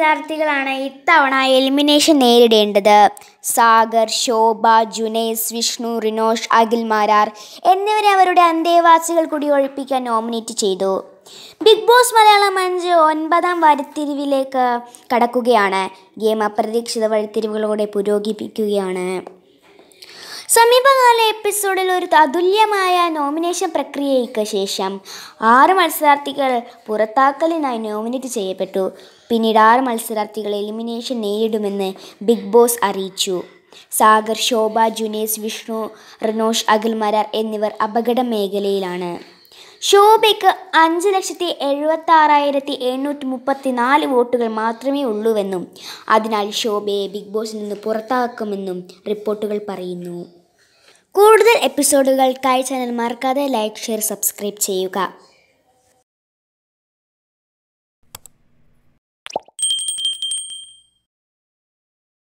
മത്സരാർത്ഥികളാണ് ഇത്തവണ എലിമിനേഷൻ നേരിടേണ്ടത് സാഗർ ശോഭ ജുനൈസ് വിഷ്ണു റിനോഷ് അഖിൽ മാരാർ എന്നിവരെ അവരുടെ അന്തേവാസികൾ കൂടി ഒഴിപ്പിക്കാൻ നോമിനേറ്റ് ചെയ്തു ബിഗ് ബോസ് മലയാളം അഞ്ച് ഒൻപതാം വഴിത്തിരിവിലേക്ക് കടക്കുകയാണ് ഗെയിം അപ്രതീക്ഷിത വഴിത്തിരിവുകളോടെ പുരോഗമിക്കുകയാണ് സമീപകാല എപ്പിസോഡിൽ ഒരു അതുല്യമായ നോമിനേഷൻ പ്രക്രിയയ്ക്ക് ശേഷം ആറ് മത്സരാർത്ഥികൾ പുറത്താക്കലിനായി നോമിനേറ്റ് ചെയ്യപ്പെട്ടു പിന്നീട് ആറ് മത്സരാർത്ഥികൾ എലിമിനേഷൻ നേരിടുമെന്ന് ബിഗ് ബോസ് അറിയിച്ചു സാഗർ ശോഭ ജുനേസ് വിഷ്ണു റിനോഷ് അഖിൽ മരാർ എന്നിവർ അപകട മേഖലയിലാണ് ശോഭയ്ക്ക് അഞ്ച് ലക്ഷത്തി എഴുപത്തി ആറായിരത്തി എണ്ണൂറ്റി മുപ്പത്തി നാല് വോട്ടുകൾ മാത്രമേ ഉള്ളൂവെന്നും അതിനാൽ ശോഭയെ ബിഗ് ബോസിൽ നിന്ന് പുറത്താക്കുമെന്നും റിപ്പോർട്ടുകൾ പറയുന്നു കൂടുതൽ എപ്പിസോഡുകൾക്കായി ചാനൽ മറക്കാതെ ലൈക്ക് ഷെയർ സബ്സ്ക്രൈബ് ചെയ്യുക